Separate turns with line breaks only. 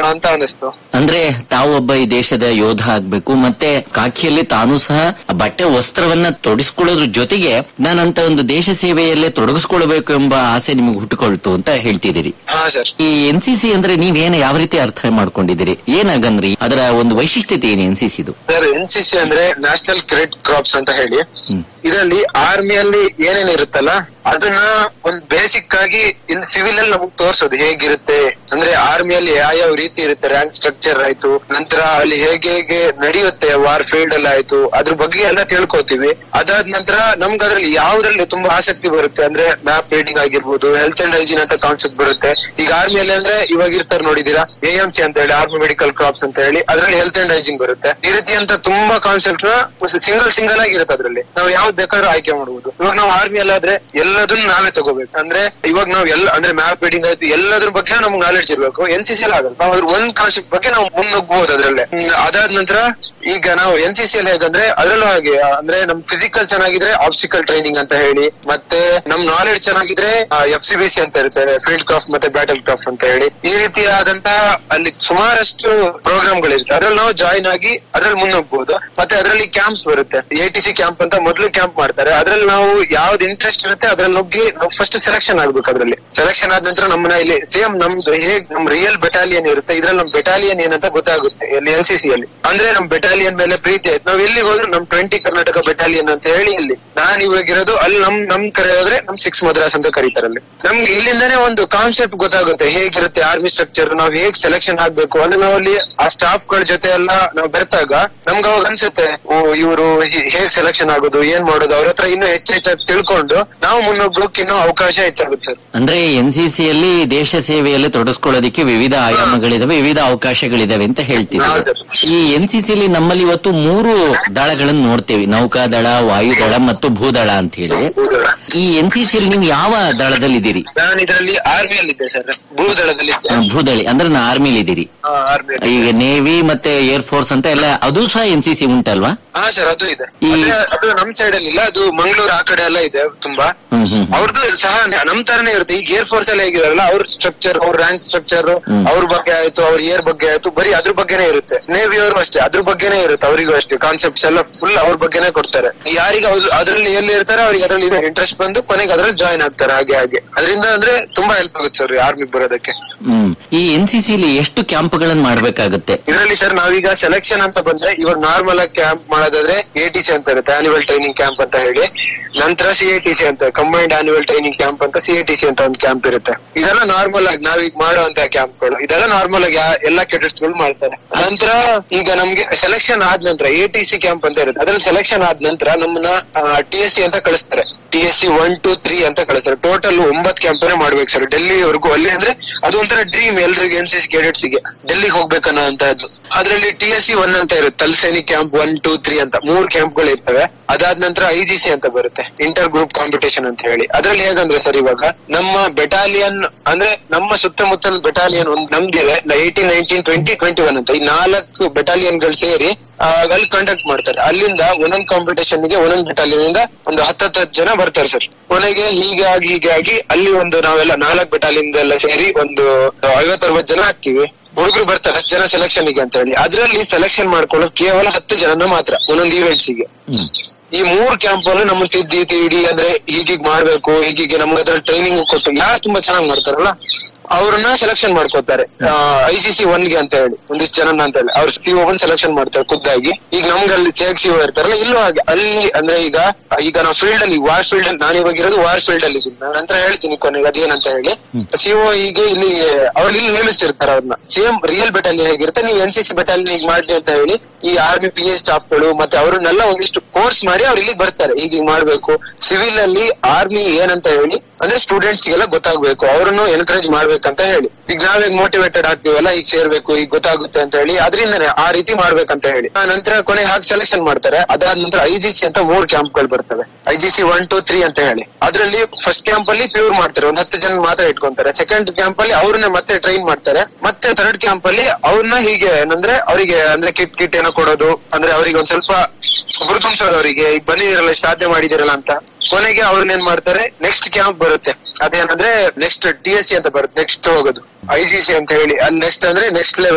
ಅಂತ ಅನಿಸ್ತು
ಅಂದ್ರೆ ತಾವೊಬ್ಬ ಈ ದೇಶದ ಯೋಧ ಆಗ್ಬೇಕು ಮತ್ತೆ ಕಾಕಿಯಲ್ಲಿ ತಾನು ಸಹ ಬಟ್ಟೆ ವಸ್ತ್ರವನ್ನ ತೊಡಿಸ್ಕೊಳ್ಳೋದ್ರ ಜೊತೆಗೆ ನಾನಂತ ಒಂದು ದೇಶ ಸೇವೆಯಲ್ಲೇ ತೊಡಗಿಸ್ಕೊಳ್ಬೇಕು ಎಂಬ ಆಸೆ ನಿಮಗೆ ಹುಟ್ಟುಕೊಳ್ತು ಅಂತ ಹೇಳ್ತಿದ್ದೀರಿ
ಹಾ ಸರ್
ಈ ಎನ್ ಸಿ ಸಿ ಅಂದ್ರೆ ನೀವೇನು ಯಾವ ರೀತಿ ಅರ್ಥ ಮಾಡ್ಕೊಂಡಿದ್ದೀರಿ ಏನಾಗಂದ್ರಿ ಅದರ ಒಂದು ವೈಶಿಷ್ಟ್ಯತೆ ಏನು ಎನ್ ಸಿ ಸಿದು
ಸರ್ ಎನ್ ಸಿ ಸಿ ಅಂದ್ರೆ ನ್ಯಾಷನಲ್ ಕ್ರೆಡಿಟ್ ಕ್ರಾಪ್ಸ್ ಅಂತ ಹೇಳಿ
ಹ್ಮ್.
ಇದರಲ್ಲಿ ಆರ್ಮಿಯಲ್ಲಿ ಏನೇನ್ ಇರುತ್ತಲ್ಲ ಅದನ್ನ ಒಂದ್ ಬೇಸಿಕ್ ಆಗಿ ಇಲ್ಲಿ ಸಿವಿಲ್ ಅಲ್ಲಿ ನಮಗ್ ತೋರ್ಸೋದು ಹೇಗಿರುತ್ತೆ ಅಂದ್ರೆ ಆರ್ಮಿಯಲ್ಲಿ ಯಾವ ಯಾವ ರೀತಿ ಇರುತ್ತೆ ರ್ಯಾಂಕ್ ಸ್ಟ್ರಕ್ಚರ್ ಆಯ್ತು ನಂತರ ಅಲ್ಲಿ ಹೇಗೆ ಹೇಗೆ ನಡೆಯುತ್ತೆ ವಾರ್ ಫೀಲ್ಡ್ ಅಲ್ಲಿ ಆಯ್ತು ಅದ್ರ ಬಗ್ಗೆ ಎಲ್ಲ ತಿಳ್ಕೊತೀವಿ ಅದಾದ ನಂತರ ನಮ್ಗೆ ಅದ್ರಲ್ಲಿ ಯಾವ್ದ್ರಲ್ಲಿ ತುಂಬಾ ಆಸಕ್ತಿ ಬರುತ್ತೆ ಅಂದ್ರೆ ಮ್ಯಾಪ್ ರೀಡಿಂಗ್ ಆಗಿರ್ಬೋದು ಹೆಲ್ತ್ ಅಂಡ್ ಹೈಜೀನ್ ಅಂತ ಕಾನ್ಸೆಪ್ಟ್ ಬರುತ್ತೆ ಈಗ ಆರ್ಮಿಯಲ್ಲಿ ಅಂದ್ರೆ ಇವಾಗ ಇರ್ತಾರೆ ನೋಡಿದೀರಾ ಎ ಎಂ ಸಿ ಅಂತ ಹೇಳಿ ಆರ್ಮಿ ಮೆಡಿಕಲ್ ಕ್ರಾಪ್ಸ್ ಅಂತ ಹೇಳಿ ಅದ್ರಲ್ಲಿ ಹೆಲ್ತ್ ಅಂಡ್ ಹೈಜೀನ್ ಬರುತ್ತೆ ಈ ರೀತಿ ಅಂತ ತುಂಬಾ ಕಾನ್ಸೆಪ್ಟ್ ಸಿಂಗಲ್ ಸಿಂಗಲ್ ಆಗಿರುತ್ತೆ ಅದ್ರಲ್ಲಿ ನಾವು ಯಾವ್ದು ಬೇಕಾದ್ರೂ ಆಯ್ಕೆ ಮಾಡಬಹುದು ಇವಾಗ ನಾವು ಆರ್ಮಿ ಅಲ್ಲಾದ್ರೆ ಎಲ್ಲದನ್ನ ನಾವೇ ತಗೋಬೇಕು ಅಂದ್ರೆ ಇವಾಗ ನಾವು ಎಲ್ಲ ಅಂದ್ರೆ ಮ್ಯಾಪ್ ರೀಡಿಂಗ್ ಆಯ್ತು ಎಲ್ಲದ್ರ ಬಗ್ಗೆ ನಮ್ಗೆ ನಾಲೆಡ್ಜ್ ಇರ್ಬೇಕು ಎನ್ ಸಿ ಸಿ ಆಗಲ್ಲ ನಾವು ಅದ್ರ ಒಂದ್ ಕಾನ್ಸೆಪ್ಟ್ ಬಗ್ಗೆ ನಾವು ಮುನ್ನುಗ್ಬಹುದು ಅದ್ರಲ್ಲೇ ಹ್ಮ್, ಅದಾದ ನಂತರ ಈಗ ನಾವು ಎನ್ ಸಿ ಸಿ ಅಲ್ಲಿ ಹೇಗಂದ್ರೆ ಅದರಲ್ಲೂ ಹಾಗೆ ಅಂದ್ರೆ ನಮ್ ಫಿಸಿಕಲ್ ಚೆನ್ನಾಗಿದ್ರೆ ಆಬ್ಸ್ಟಿಕಲ್ ಟ್ರೈನಿಂಗ್ ಅಂತ ಹೇಳಿ ಮತ್ತೆ ನಮ್ ನಾಲೆಡ್ಜ್ ಚೆನ್ನಾಗಿದ್ರೆ ಎಫ್ ಸಿ ಬಿ ಸಿ ಅಂತ ಇರುತ್ತೆ ಫೀಲ್ಡ್ ಕ್ರಾಫ್ಟ್ ಮತ್ತೆ ಬ್ಯಾಟಲ್ ಕ್ರಾಫ್ಟ್ ಅಂತ ಹೇಳಿ ಈ ರೀತಿಯಾದಂತಹ ಅಲ್ಲಿ ಸುಮಾರಷ್ಟು ಪ್ರೋಗ್ರಾಮ್ ಗಳಿರುತ್ತೆ ಅದ್ರಲ್ಲಿ ನಾವು ಜಾಯಿನ್ ಆಗಿ ಅದ್ರಲ್ಲಿ ಮುನ್ನುಗ್ಬಹುದು ಮತ್ತೆ ಅದರಲ್ಲಿ ಕ್ಯಾಂಪ್ಸ್ ಬರುತ್ತೆ ಎ ಟಿ ಸಿ ಕ್ಯಾಂಪ್ ಅಂತ ಮೊದಲು ಕ್ಯಾಂಪ್ ಮಾಡ್ತಾರೆ ಅದ್ರಲ್ಲಿ ನಾವು ಯಾವ್ದು ಇಂಟ್ರೆಸ್ಟ್ ಇರುತ್ತೆ ಅದ್ರಲ್ಲಿ ನುಗ್ಗಿ ನಾವು ಫಸ್ಟ್ ಸೆಲೆಕ್ಷನ್ ಆಗ್ಬೇಕು ಅದ್ರಲ್ಲಿ ಸೆಲೆಕ್ಷನ್ ಆದ ನಂತರ ನಮ್ಮನ್ನ ಇಲ್ಲಿ ಸೇಮ್ ನಮ್ದು ಹೇಗ್ ನಮ್ ರಿಯಲ್ ಬೆಟಾಲಿಯನ್ ಇರುತ್ತೆ ಇದ್ರಲ್ಲಿ ನಮ್ ಬೆಟಾಲಿಯನ್ ಏನಂತ ಗೊತ್ತಾಗುತ್ತೆ ಇಲ್ಲಿ ಎನ್ ಸಿ ಸಿ ಅಲ್ಲಿ ಅಂದ್ರೆ ನಮ್ ಬೆಟಾಲಿಯನ್ ಮೇಲೆ ಪ್ರೀತಿ ಆಯ್ತು ನಾವ್ ಎಲ್ಲಿಗೆ ಹೋದ್ರು ನಮ್ ಟ್ವೆಂಟಿ ಕರ್ನಾಟಕ ಬೆಟಾಲಿಯನ್ ಅಂತ ಹೇಳಿ ಇಲ್ಲಿ ನಾನ್ ಇವಾಗ ಇರೋದು ಅಲ್ಲಿ ನಮ್ ನಮ್ ಕರೆಯೋದ್ರೆ ನಮ್ ಸಿಕ್ಸ್ ಮದ್ರಾಸ್ ಅಂತ ಕರೀತಾರೆ ಅಲ್ಲಿ ನಮ್ಗೆ ಇಲ್ಲಿಂದಾನೇ ಒಂದು ಕಾನ್ಸೆಪ್ಟ್ ಗೊತ್ತಾಗುತ್ತೆ ಹೇಗಿರುತ್ತೆ ಆರ್ಮಿ ಸ್ಟ್ರಕ್ಚರ್ ನಾವ್ ಹೇಗ್ ಸೆಲೆಕ್ಷನ್ ಆಗ್ಬೇಕು ಅಂದ್ರೆ ನಾವು ಅಲ್ಲಿ ಆ ಸ್ಟಾಫ್ ಗಳ ಜೊತೆ ಎಲ್ಲ ನಾವು ಬೆರೆತಾಗ ನಮ್ಗೆ ಅವಾಗ ಅನ್ಸುತ್ತೆ ಓ ಇವರು ಹೇಗ್ ಸೆಲೆಕ್ಷನ್ ಆಗೋದು ಏನ್ ಮಾಡೋದು ಅವ್ರ ಹತ್ರ ಇನ್ನೂ ಹೆಚ್ಚು ಹೆಚ್ಚಾಗಿ ತಿಳ್ಕೊಂಡು ನಾವು ಮುನ್ನುಗ್ಗೋಕ್ ಇನ್ನೂ ಅವಕಾಶ ಹೆಚ್ಚಾಗುತ್ತೆ ಸರ್
ಅಂದ್ರೆ ಎನ್ ಸಿ ಸಿಯಲ್ಲಿ ದೇಶ ಸೇವೆಯಲ್ಲಿ ತೊಡಗಿಸ್ಕೊಳ್ಳೋದಕ್ಕೆ ವಿವಿಧ ಆಯಾಮಗಳಿದಾವೆ ವಿವಿಧ ಅವಕಾಶಗಳಿದಾವೆ ಅಂತ ಹೇಳ್ತೀವಿ
ಹೌದು ಸರ್.
ಈ ಎನ್ ಸಿ ಸಿಲಿ ನಮ್ಮಲ್ಲಿ ಇವತ್ತು ಮೂರು ದಳಗಳನ್ನು ನೋಡ್ತೇವೆ ನೌಕಾದಳ ವಾಯುದಳ ಮತ್ತು ಭೂದಳ ಅಂತ ಹೇಳಿ ಈ ಎನ್ ಸಿ ಸಿಯಲ್ಲಿ ನೀವು ಯಾವ ದಳದಲ್ಲಿದ್ದೀರಿ
ನಾನು ಇದರಲ್ಲಿ ಆರ್ಮಿಯಲ್ಲಿ ಇದ್ದೆ ಸರ್ ಭೂದಳದಲ್ಲಿ
ಆ, ಭೂದಳಿ ಅಂದ್ರೆ ನಾ ಆರ್ಮಿಲಿ ಇದ್ದೀರಿ
ಆರ್ಮಿ
ಈಗ ನೇವಿ ಮತ್ತೆ ಏರ್ ಫೋರ್ಸ್ ಅಂತ ಎಲ್ಲ ಅದು ಸಹ ಎನ್ ಸಿ ಸಿ ಉಂಟಲ್ವಾ
ಹಾ ಸರ್ ಅದು ಇದೆ
ಈ-
ಆದ್ರೆ ಅದು ನಮ್ ಸೈಡ್ ಅಲ್ಲಿ ಇಲ್ಲ ಅದು ಮಂಗಳೂರು ಆ ಕಡೆ ಎಲ್ಲ ಇದೆ ತುಂಬಾ
ಹ್ಮ್ ಹ್ಮ್
ಅವ್ರದ್ದು ಸಹ ನಮ್ ತರನೇ ಇರುತ್ತೆ ಈಗ ಏರ್ ಫೋರ್ಸ್ ಎಲ್ಲ ಹೇಗಿದಾರಲ್ಲ ಅವ್ರ ಸ್ಟ್ರಕ್ಚರ್ ಅವ್ರ ರ್ಯಾಂಕ್ ಸ್ಟ್ರಕ್ಚರ್
ಹ್ಮ್.
ಅವ್ರ ಬಗ್ಗೆ ಆಯ್ತು ಅವ್ರ ಏರ್ ಬಗ್ಗೆ ಆಯ್ತು ಬರೀ ಅದ್ರ ಬಗ್ಗೆನೇ ಇರುತ್ತೆ ನೇವಿ ಅವರು ಅಷ್ಟೇ ಅದ್ರ ಬಗ್ಗೆನೇ ಇರುತ್ತೆ ಅವರಿಗೂ ಅಷ್ಟೇ ಕಾನ್ಸೆಪ್ಟ್ಸ್ ಎಲ್ಲ ಫುಲ್ ಅವ್ರ ಬಗ್ಗೆನೇ ಕೊಡ್ತಾರೆ ಯಾರಿಗೆ ಅವ್ರು ಅದ್ರಲ್ಲಿ ಎಲ್ಲಿ ಇರ್ತಾರೆ ಅವ್ರಿಗೆ ಅದ್ರಲ್ಲಿ ಇಂಟ್ರೆಸ್ಟ್ ಬಂದು ಕೊನೆಗೆ ಅದ್ರಲ್ಲಿ ಜಾಯ್ನ್ ಆಗ್ತಾರೆ ಹಾಗೆ ಹಾಗೆ ಅದರಿಂದ ಅಂದ್ರೆ ತುಂಬಾ ಹೆಲ್ಪ್ ಆಗುತ್ತೆ ಸರ್ ಆರ್ಮಿಗೆ ಬರೋದಕ್ಕೆ
ಹ್ಮ್ ಈ ಎನ್ ಸಿ ಸಿಲಿ ಎಷ್ಟು ಕ್ಯಾಂಪ್ಗಳನ್ನು ಮಾಡ್ಬೇಕಾಗುತ್ತೆ
ಇದರಲ್ಲಿ ಸರ್ ನಾವೀಗ ಸೆಲೆಕ್ಷನ್ ಅಂತ ಬಂದ್ರೆ ಇವಾಗ ನಾರ್ಮಲ್ ಆಗಿ ಕ್ಯಾಂಪ್ ಮಾಡೋದಾದ್ರೆ ಎ ಟಿ ಸಿ ಅಂತ ಇರುತ್ತೆ ಆನ್ಯುವಲ್ ಟ್ರೈನಿಂಗ್ ಕ್ಯಾಂಪ್ ಅಂತ ಹೇಳಿ ನಂತರ ಸಿ ಎ ಟಿ ಸಿ ಅಂತ ಕಂಬೈನ್ಡ್ ಆನ್ಯುವಲ್ ಟ್ರೈನಿಂಗ್ ಕ್ಯಾಂಪ್ ಅಂತ ಸಿ ಎ ಟಿ ಸಿ ಅಂತ ಒಂದು ಕ್ಯಾಂಪ್ ಇರುತ್ತೆ ಇದೆಲ್ಲ ನಾರ್ಮಲ್ ಆಗಿ ನಾವೀಗ ಮಾಡುವಂತ ಕ್ಯಾಂಪ್ಗಳು ಇದೆಲ್ಲ ನಾರ್ಮಲ್ ಆಗಿ ಯಾ- ಎಲ್ಲಾ ಕೆಡೆಟ್ಸ್ ಗಳು ಮಾಡ್ತಾರೆ ನಂತರ ಈಗ ನಮ್ಗೆ ಸೆಲೆಕ್ಷನ್ ಆದ ನಂತರ ಎ ಟಿ ಸಿ ಕ್ಯಾಂಪ್ ಅಂತ ಇರುತ್ತೆ ಅದ್ರಲ್ಲಿ ಸೆಲೆಕ್ಷನ್ ಆದ ನಂತರ ನಮ್ಮನ್ನ ಟಿ ಎಸ್ ಸಿ ಅಂತ ಕಳಿಸ್ತಾರೆ T S C one two three ಅಂತ ಕಳಿಸ್ತಾರೆ ಟೋಟಲ್ ಒಂಬತ್ ಕ್ಯಾಂಪ್ ಮಾಡ್ಬೇಕು ಸರ್ ಡೆಲ್ಲಿವರೆಗೂ ಅಲ್ಲಿ ಅಂದ್ರೆ ಅದು ಒಂಥರ ಡ್ರೀಮ್ ಎಲ್ರಿಗೂ ಎನ್ ಸಿ ಸಿ ಕೆಡೆಟ್ಸ್ ಗೆ ಡೆಲ್ಲಿಗೆ ಹೋಗ್ಬೇಕನ್ನೋಂತಹದ್ದು ಅದ್ರಲ್ಲಿ ಟಿ ಎಸ್ ಸಿ ಒನ್ ಅಂತ ಇರುತ್ತೆ ತಲಸೇನಿ ಕ್ಯಾಂಪ್ ಒನ್ ಟೂ ತ್ರೀ ಅಂತ ಮೂರ್ ಕ್ಯಾಂಪ್ ಗಳು ಇರ್ತವೆ ಅದಾದ ನಂತರ ಐ ಜಿ ಸಿ ಅಂತ ಬರುತ್ತೆ ಇಂಟರ್ ಗ್ರೂಪ್ ಕಾಂಪಿಟೇಷನ್ ಅಂತ ಹೇಳಿ ಅದ್ರಲ್ಲಿ ಹೇಗಂದ್ರೆ ಸರ್ ಇವಾಗ ನಮ್ಮ ಬೆಟಾಲಿಯನ್ ಅಂದ್ರೆ ನಮ್ಮ ಸುತ್ತಮುತ್ತಲ ಬೆಟಾಲಿಯನ್ ಒಂದು ನಮ್ದಿದೆ eighteen nineteen twenty twenty one ಅಂತ ಈ ನಾಲ್ಕು ಬೆಟಾಲಿಯನ್ ಗಳು ಸೇರಿ ಆ, ಅಲ್ಲಿ ಕಂಡಕ್ಟ್ ಮಾಡ್ತಾರೆ ಅಲ್ಲಿಂದ ಒಂದೊಂದ್ ಕಾಂಪಿಟೇಷನ್ ಗೆ ಒಂದೊಂದ್ ಬೆಟಾಲಿಯನ್ ಇಂದ ಒಂದು ಹತ್ತತ್ತು ಜನ ಬರ್ತಾರೆ ಸರ್ ಕೊನೆಗೆ ಹೀಗೆ ಆಗಿ ಹೀಗೆ ಆಗಿ ಅಲ್ಲಿ ಒಂದು ನಾವೆಲ್ಲ ನಾಲ್ಕು ಬೆಟಾಲಿಯನ್ ಎಲ್ಲ ಸೇರಿ ಒಂದು ಐವತ್ ಅರವತ್ ಜನ ಆಗ್ತೀವಿ ಹುಡುಗರು ಬರ್ತಾರೆ ಅಷ್ಟು ಜನ ಸೆಲೆಕ್ಷನ್ ಗೆ ಅಂತ ಹೇಳಿ ಅದ್ರಲ್ಲಿ ಸೆಲೆಕ್ಷನ್ ಮಾಡ್ಕೊಳ್ಳೋದು ಕೇವಲ ಹತ್ತು ಜನನ ಮಾತ್ರ ಒಂದೊಂದು ಈವೆಂಟ್ಸ್ ಗೆ
ಹ್ಮ್
ಈ ಮೂರ್ ಕ್ಯಾಂಪ್ ಅನ್ನು ನಮ್ಮ ತಿದ್ದಿ ತೀಡಿ ಅಂದ್ರೆ ಹೀಗೀಗ್ ಮಾಡ್ಬೇಕು ಹೀಗೀಗೆ ನಮ್ಗೆ ಅದ್ರ ಟ್ರೈನಿಂಗ್ ಕೊಟ್ಟು ಯಾರು ತುಂಬಾ ಚೆನ್ನಾಗಿ ಮಾಡ್ತಾರಲ್ಲ ಅವ್ರನ್ನ ಸೆಲೆಕ್ಷನ್ ಮಾಡ್ಕೋತಾರೆ ಐ ಸಿ ಸಿ ಒನ್ ಗೆ ಅಂತ ಹೇಳಿ ಒಂದಿಷ್ಟು ಜನ ಅಂತ ಹೇಳಿ ಅವ್ರು ಸಿ ಒನ್ ಸೆಲೆಕ್ಷನ್ ಮಾಡ್ತಾರೆ ಖುದ್ದಾಗಿ ಈಗ ನಮ್ಗೆ ಅಲ್ಲಿ ಸೇಕ್ ಸಿ ಇರ್ತಾರಲ್ಲ ಇಲ್ಲೂ ಹಾಗೆ ಅಲ್ಲಿ ಅಂದ್ರೆ ಈಗ ಈಗ ನಾವು ಫೀಲ್ಡ್ ಅಲ್ಲಿ ವಾರ್ ಫೀಲ್ಡ್ ಅಲ್ಲಿ ನಾನು ಇವಾಗ ಇರೋದು ವಾರ್ ಫೀಲ್ಡ್ ಅಲ್ಲಿ ಇದ್ದೀನಿ ನಾನು ನಂತರ ಹೇಳ್ತೀನಿ ಕೊನೆಗೆ ಅದೇನಂತ ಹೇಳಿ ಸಿಒ ಹೀಗೆ ಇಲ್ಲಿ ಅವ್ರು ಇಲ್ಲಿ ನೇಮಿಸ್ತಿರ್ತಾರೆ ಅವ್ರನ್ನ ಸೇಮ್ ರಿಯಲ್ ಬೆಟಾಲಿಯನ್ ಹೇಗಿರುತ್ತೆ ನೀವು ಎನ್ ಸಿ ಸಿ ಬೆಟಾಲಿಯನ್ ಮಾಡಿ ಅಂತ ಹೇಳಿ ಈ ಆರ್ಮಿ ಪಿ ಎ ಸ್ಟಾಫ್ಗಳು ಮತ್ತೆ ಅವ್ರನ್ನೆಲ್ಲ ಒಂದಿಷ್ಟು ಕೋರ್ಸ್ ಮಾಡಿ ಅವ್ರು ಇಲ್ಲಿಗೆ ಬರ್ತಾರೆ ಈಗ ಹಿಂಗ್ ಮಾಡ್ಬೇಕು ಸಿವಿಲ್ ಅಲ್ಲಿ ಆರ್ಮಿ ಏನಂತ ಹೇಳಿ ಅಂದ್ರೆ ಸ್ಟೂಡೆಂಟ್ಸ್ ಗೆಲ್ಲ ಗೊತ್ತಾಗ್ಬೇಕು ಅವ್ರನ್ನು ಎನ್ಕರೇಜ್ ಮಾಡ್ಬೇಕಂತ ಹೇಳಿ ಈಗ ನಾವೇ ಮೋಟಿವೇಟೆಡ್ ಆಗ್ತೀವಲ್ಲ ಈಗ ಸೇರ್ಬೇಕು ಈಗ ಗೊತ್ತಾಗುತ್ತೆ ಅಂತ ಹೇಳಿ ಅದರಿಂದನೇ ಆ ರೀತಿ ಮಾಡ್ಬೇಕಂತ ಹೇಳಿ ಆ ನಂತರ ಕೊನೆ ಹಾಕಿ ಸೆಲೆಕ್ಷನ್ ಮಾಡ್ತಾರೆ ಅದಾದ ನಂತರ ಐ ಜಿ ಸಿ ಅಂತ ಮೂರ್ ಕ್ಯಾಂಪ್ ಗಳು ಬರ್ತವೆ I G C one two three ಅಂತ ಹೇಳಿ ಅದ್ರಲ್ಲಿ ಫಸ್ಟ್ ಕ್ಯಾಂಪ್ ಅಲ್ಲಿ ಪ್ಯೂರ್ ಮಾಡ್ತಾರೆ ಒಂದ್ ಹತ್ತು ಜನ ಮಾತ್ರ ಇಟ್ಕೊಂತಾರೆ ಸೆಕೆಂಡ್ ಕ್ಯಾಂಪ್ ಅಲ್ಲಿ ಅವ್ರನ್ನ ಮತ್ತೆ ಟ್ರೈನ್ ಮಾಡ್ತಾರೆ ಮತ್ತೆ ಥರ್ಡ್ ಕ್ಯಾಂಪ್ ಅಲ್ಲಿ ಅವ್ರನ್ನ ಹೀಗೆ ಏನಂದ್ರೆ ಅವರಿಗೆ ಅಂದ್ರೆ ಕಿಟ್ ಕಿಟ್ ಏನೋ ಕೊಡೋದು ಅಂದ್ರೆ ಅವ್ರಿಗೆ ಒಂದ್ ಸ್ವಲ್ಪ ಗುರುತಿಸೋದು ಅವರಿಗೆ ಈಗ ಬಂದಿದಿರಲ್ಲ ಇಷ್ಟ್ ಸಾಧನೆ ಮಾಡಿದಿರಲ್ಲ ಅಂತ ಕೊನೆಗೆ ಅವ್ರನ್ನ ಏನ್ ಮಾಡ್ತಾರೆ ನೆಕ್ಸ್ಟ್ ಕ್ಯಾಂಪ್ ಬರುತ್ತೆ ಅದೇನಂದ್ರೆ ನೆಕ್ಸ್ಟ್ ಟಿ ಎಸ್ ಸಿ ಅಂತ ಬರುತ್ತೆ ನೆಕ್ಸ್ಟ್ ಹೋಗೋದು ಐ ಜಿ ಸಿ ಅಂತ ಹೇಳಿ ಅಲ್ಲಿ ನೆಕ್ಸ್ಟ್ ಅಂದ್ರೆ ನೆಕ್ಸ್ಟ್ ಲೆವೆಲ್